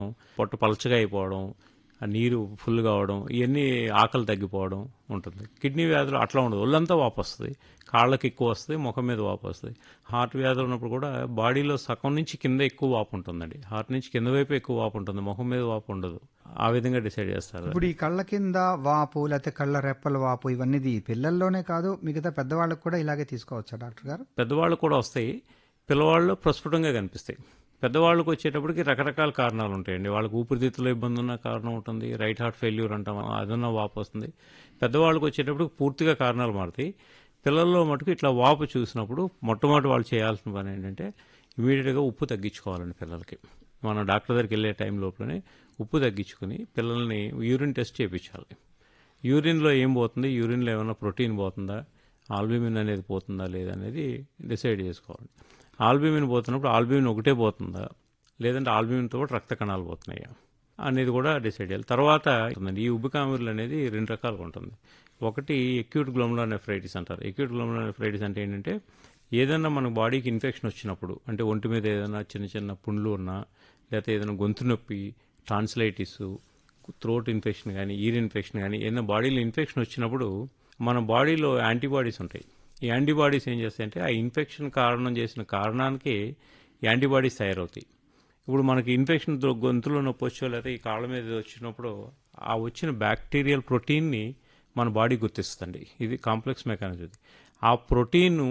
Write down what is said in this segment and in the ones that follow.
పొట్ట పలచగా అయిపోవడం ఆ నీరు ఫుల్ కావడం ఇవన్నీ ఆకలి తగ్గిపోవడం ఉంటుంది కిడ్నీ వ్యాధులు అట్లా ఉండదు ఒళ్ళంతా వాపు వస్తుంది కాళ్ళకి ఎక్కువ వస్తుంది ముఖం మీద వాపు వస్తుంది హార్ట్ వ్యాధులు ఉన్నప్పుడు కూడా బాడీలో సగం నుంచి కింద ఎక్కువ వాపు ఉంటుందండి హార్ట్ నుంచి కింద వైపు ఎక్కువ వాపు ఉంటుంది ముఖం మీద వాపు ఉండదు ఆ విధంగా డిసైడ్ చేస్తారు ఇప్పుడు ఈ కళ్ళ కింద వాపు లేకపోతే కళ్ళ రెప్పల వాపు ఇవన్నీ ఇది పిల్లల్లోనే కాదు మిగతా పెద్దవాళ్ళకు కూడా ఇలాగే తీసుకోవచ్చా డాక్టర్ గారు పెద్దవాళ్ళు కూడా వస్తాయి పిల్లవాళ్ళు ప్రస్ఫుటంగా కనిపిస్తాయి పెద్దవాళ్ళకి వచ్చేటప్పటికి రకరకాల కారణాలు ఉంటాయండి వాళ్ళకి ఊపిరితిత్తుల ఇబ్బంది ఉన్న కారణం ఉంటుంది రైట్ హార్ట్ ఫెయిల్యూర్ అంటాం అదన్న వాపు వస్తుంది పెద్దవాళ్ళకి వచ్చేటప్పటికి పూర్తిగా కారణాలు మారుతాయి పిల్లల్లో మటుకు ఇట్లా వాపు చూసినప్పుడు మొట్టమొదటి వాళ్ళు చేయాల్సిన పని ఏంటంటే ఇమీడియట్గా ఉప్పు తగ్గించుకోవాలండి పిల్లలకి మనం డాక్టర్ దగ్గరికి వెళ్ళే టైం లోపలనే ఉప్పు తగ్గించుకుని పిల్లల్ని యూరిన్ టెస్ట్ చేయించాలి యూరిన్లో ఏం పోతుంది యూరిన్లో ఏమైనా ప్రోటీన్ పోతుందా ఆల్బ్యూమిన్ అనేది పోతుందా లేదా అనేది డిసైడ్ చేసుకోవాలి ఆల్బ్యూమిన్ పోతున్నప్పుడు ఆల్బ్యూమిన్ ఒకటే పోతుందా లేదంటే ఆల్బ్యూమిన్తో పాటు రక్త కణాలు పోతున్నాయా అనేది కూడా డిసైడ్ చేయాలి తర్వాత ఉంటుందండి. ఈ ఉబ్బికామురులు అనేది రెండు రకాలుగా ఉంటుంది ఒకటి ఎక్యూట్ గ్లోమ్లో నెఫ్రైటిస్ అంటారు ఎక్యూట్ గ్లోమ్లో నెఫ్రైటిస్ అంటే ఏంటంటే ఏదైనా మన బాడీకి ఇన్ఫెక్షన్ వచ్చినప్పుడు అంటే ఒంటి మీద ఏదైనా చిన్న చిన్న పుండ్లు ఉన్నా లేకపోతే ఏదైనా గొంతు నొప్పి టాన్సిలైటిస్ థ్రోట్ ఇన్ఫెక్షన్ కానీ ఈర్ ఇన్ఫెక్షన్ కానీ ఏదైనా బాడీలో ఇన్ఫెక్షన్ వచ్చినప్పుడు మన బాడీలో యాంటీబాడీస్ ఉంటాయి ఈ యాంటీబాడీస్ ఏం చేస్తాయంటే ఆ ఇన్ఫెక్షన్ కారణం చేసిన కారణానికి యాంటీబాడీస్ తయారవుతాయి ఇప్పుడు మనకి ఇన్ఫెక్షన్ తో- గొంతులో నొప్పి వచ్చో లేకపోతే ఈ కాళ్ళ మీద వచ్చినప్పుడు ఆ వచ్చిన బ్యాక్టీరియల్ ప్రోటీన్ని మన బాడీ గుర్తిస్తుంది ఇది కాంప్లెక్స్ మెకానిజం ఇది ఆ ప్రోటీన్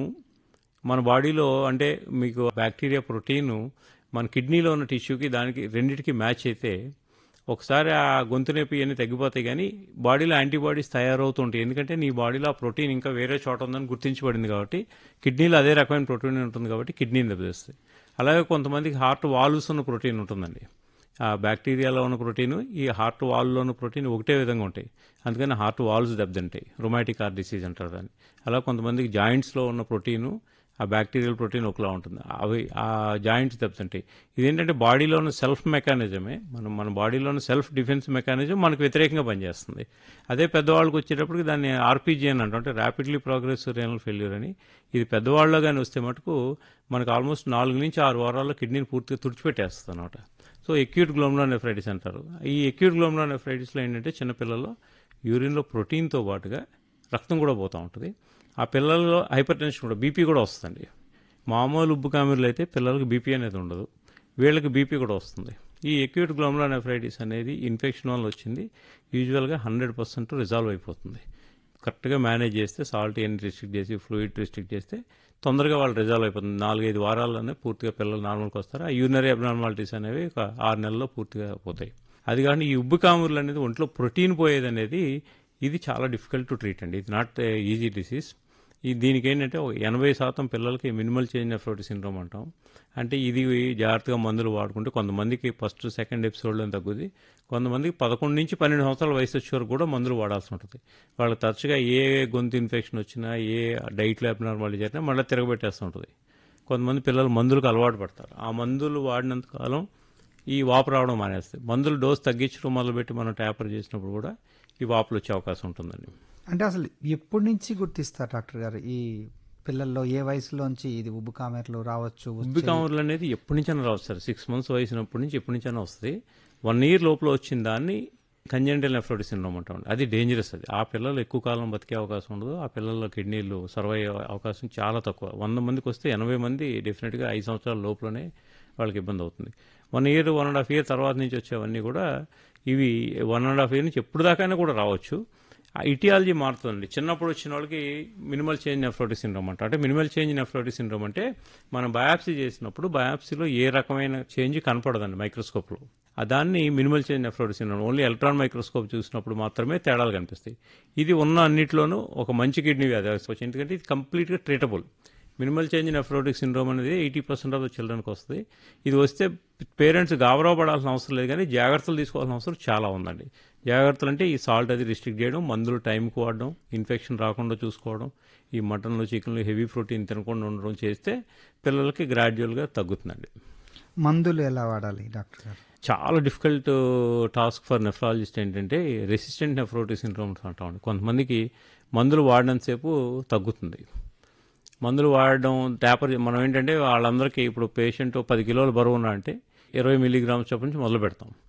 మన బాడీలో అంటే మీకు బ్యాక్టీరియా ప్రోటీన్ మన కిడ్నీలో ఉన్న టిష్యూకి దానికి రెండింటికి మ్యాచ్ అయితే ఒకసారి ఆ గొంతు నొప్పి అన్ని తగ్గిపోతాయి కానీ బాడీలో యాంటీబాడీస్ తయారవుతుంటాయి ఎందుకంటే నీ బాడీలో ఆ ప్రోటీన్ ఇంకా వేరే చోట ఉందని గుర్తించబడింది కాబట్టి కిడ్నీలో అదే రకమైన ప్రోటీన్ ఉంటుంది కాబట్టి కిడ్నీని దెబ్బతీస్తాయి అలాగే కొంతమందికి హార్ట్ వాల్వ్స్ ఉన్న ప్రోటీన్ ఉంటుందండి ఆ బ్యాక్టీరియాలో ఉన్న ప్రోటీన్ ఈ హార్ట్ వాల్లో ఉన్న ప్రోటీన్ ఒకటే విధంగా ఉంటాయి అందుకని హార్ట్ వాల్వ్స్ దెబ్బతింటాయి రొమాటిక్ హార్ట్ డిసీజ్ అంటారు దాన్ని అలా కొంతమందికి జాయింట్స్లో ఉన్న ప్రోటీను ఆ బ్యాక్టీరియల్ ప్రోటీన్ ఒకలా ఉంటుంది అవి ఆ జాయింట్స్ దెబ్బతింటాయి ఇదేంటంటే బాడీలో ఉన్న సెల్ఫ్ మెకానిజమే మనం మన బాడీలో ఉన్న సెల్ఫ్ డిఫెన్స్ మెకానిజం మనకు వ్యతిరేకంగా పనిచేస్తుంది అదే పెద్దవాళ్ళకి వచ్చేటప్పటికి దాన్ని ఆర్పీజీ అని అంటాం అంటే ర్యాపిడ్లీ ప్రోగ్రెసివ్ రేనల్ ఫెయిల్యూర్ అని ఇది పెద్దవాళ్ళలో కానీ వస్తే మటుకు మనకు ఆల్మోస్ట్ నాలుగు నుంచి ఆరు వారాల్లో కిడ్నీని పూర్తిగా తుడిచిపెట్టేస్తుంది అనమాట సో ఎక్యూట్ గ్లోమ్లో నెఫ్రైటిస్ అంటారు ఈ ఎక్యూట్ గ్లోమ్లో నెఫ్రైటిస్లో ఏంటంటే చిన్నపిల్లల్లో యూరిన్లో ప్రోటీన్తో పాటుగా రక్తం కూడా పోతూ ఉంటుంది ఆ పిల్లల్లో హైపర్ టెన్షన్ కూడా బీపీ కూడా వస్తుంది మామూలు ఉబ్బు కామెరలు అయితే పిల్లలకి బీపీ అనేది ఉండదు వీళ్ళకి బీపీ కూడా వస్తుంది ఈ ఎక్యూట్ గ్లోమ్లో నెఫ్రైటిస్ అనేది ఇన్ఫెక్షన్ వల్ల వచ్చింది యూజువల్గా హండ్రెడ్ పర్సెంట్ రిజాల్వ్ అయిపోతుంది కరెక్ట్గా మేనేజ్ చేస్తే సాల్ట్ ఎన్ని రిస్ట్రిక్ట్ చేసి ఫ్లూయిడ్ రిస్ట్రిక్ట్ చేస్తే తొందరగా వాళ్ళు రిజాల్వ్ అయిపోతుంది నాలుగైదు వారాల్లోనే పూర్తిగా పిల్లలు నార్మల్కి వస్తారు ఆ యూనరీ అబ్నార్మాలిటీస్ అనేవి ఒక ఆరు నెలల్లో పూర్తిగా పోతాయి అది కానీ ఈ ఉబ్బు కామురులు అనేది ఒంట్లో ప్రోటీన్ పోయేది అనేది ఇది చాలా డిఫికల్ట్ టు ట్రీట్ అండి ఇది నాట్ ఈజీ డిసీజ్ ఈ దీనికి ఏంటంటే ఒక ఎనభై శాతం పిల్లలకి మినిమల్ చేంజ్ నెఫ్రోటి సిండ్రోమ్ అంటాం అంటే ఇది జాగ్రత్తగా మందులు వాడుకుంటే కొంతమందికి ఫస్ట్ సెకండ్ ఎపిసోడ్లో తగ్గుద్ది కొంతమందికి పదకొండు నుంచి పన్నెండు సంవత్సరాల వయసు వచ్చే వరకు కూడా మందులు వాడాల్సి ఉంటుంది వాళ్ళకి తరచుగా ఏ గొంతు ఇన్ఫెక్షన్ వచ్చినా ఏ డైట్లో అబ్నార్మాలిటీ జరిగినా మళ్ళీ తిరగబెట్టేస్తూ ఉంటుంది కొంతమంది పిల్లలు మందులకు అలవాటు పడతారు ఆ మందులు వాడినంత కాలం ఈ వాపు రావడం మానేస్తాయి మందులు డోస్ తగ్గించడం మొదలుపెట్టి మనం ట్యాపర్ చేసినప్పుడు కూడా ఈ వాపులు వచ్చే అవకాశం ఉంటుందండి అంటే అసలు ఎప్పటి నుంచి గుర్తిస్తారు డాక్టర్ గారు ఈ పిల్లల్లో ఏ వయసులోంచి ఇది ఉబ్బు కామెర్లు రావచ్చు ఉబ్బి కామర్లు అనేది ఎప్పటి నుంచైనా రావచ్చు సార్ సిక్స్ మంత్స్ వయసునప్పటి నుంచి ఎప్పటి నుంచైనా వస్తుంది వన్ ఇయర్ లోపల వచ్చిన దాన్ని కంజెంటల్ నెఫ్రోటి సిండ్రోమ్ అంటాం అది డేంజరస్ అది ఆ పిల్లలు ఎక్కువ కాలం బతికే అవకాశం ఉండదు ఆ పిల్లల కిడ్నీలు సర్వ్ అయ్యే అవకాశం చాలా తక్కువ వంద మందికి వస్తే ఎనభై మంది డెఫినెట్గా ఐదు సంవత్సరాల లోపలనే వాళ్ళకి ఇబ్బంది అవుతుంది one year one and half year తర్వాత నుంచి వచ్చేవన్నీ కూడా ఇవి వన్ అండ్ హాఫ్ ఇయర్ నుంచి ఎప్పుడు దాకానే కూడా రావచ్చు ఆ ఇటియాలజీ మారుతుందండి చిన్నప్పుడు వచ్చిన వాళ్ళకి మినిమల్ చేంజ్ నెఫ్రోటిక్ సిండ్రోమ్ అంట అంటే మినిమల్ చేంజ్ నెఫ్రోటిక్ సిండ్రోమ్ అంటే మనం బయాప్సీ చేసినప్పుడు బయాప్సీలో ఏ రకమైన చేంజ్ కనపడదండి మైక్రోస్కోప్లో ఆ దాన్ని minimal change nephrotic syndrome only electron microscope చూసినప్పుడు మాత్రమే తేడాలు కనిపిస్తాయి ఇది ఉన్న అన్నిట్లోనూ ఒక మంచి కిడ్నీ వ్యాధి వచ్చి ఎందుకంటే ఇది కంప్లీట్గా treatable minimal change nephrotic syndrome అనేది ఎయిటీ పర్సెంట్ ఆఫ్ ద చిల్డ్రన్కి వస్తుంది ఇది వస్తే పేరెంట్స్ గాబరా పడాల్సిన అవసరం లేదు కానీ జాగ్రత్తలు తీసుకోవాల్సిన అవసరం చాలా ఉందండి జాగ్రత్తలు అంటే ఈ సాల్ట్ అది రిస్ట్రిక్ట్ చేయడం మందులు టైంకి వాడడం ఇన్ఫెక్షన్ రాకుండా చూసుకోవడం ఈ మటన్లు చికెన్లు హెవీ ప్రోటీన్ తినకుండా ఉండడం చేస్తే పిల్లలకి గ్రాడ్యువల్గా తగ్గుతుందండి మందులు ఎలా వాడాలి డాక్టర్ గారు చాలా డిఫికల్ట్ టాస్క్ ఫర్ నెఫ్రాలజిస్ట్ ఏంటంటే రెసిస్టెంట్ నెఫ్రోటిక్ సిండ్రోమ్స్ అంటామండి కొంతమందికి మందులు వాడినంతసేపు తగ్గుతుంది మందులు వాడడం ట్యాపర్ మనం ఏంటంటే వాళ్ళందరికీ ఇప్పుడు పేషెంట్ పది కిలోలు బరువు ఉన్నా అంటే ఇరవై మిల్లీగ్రామ్స్ చొప్పున నుంచి మొదలు పెడతాం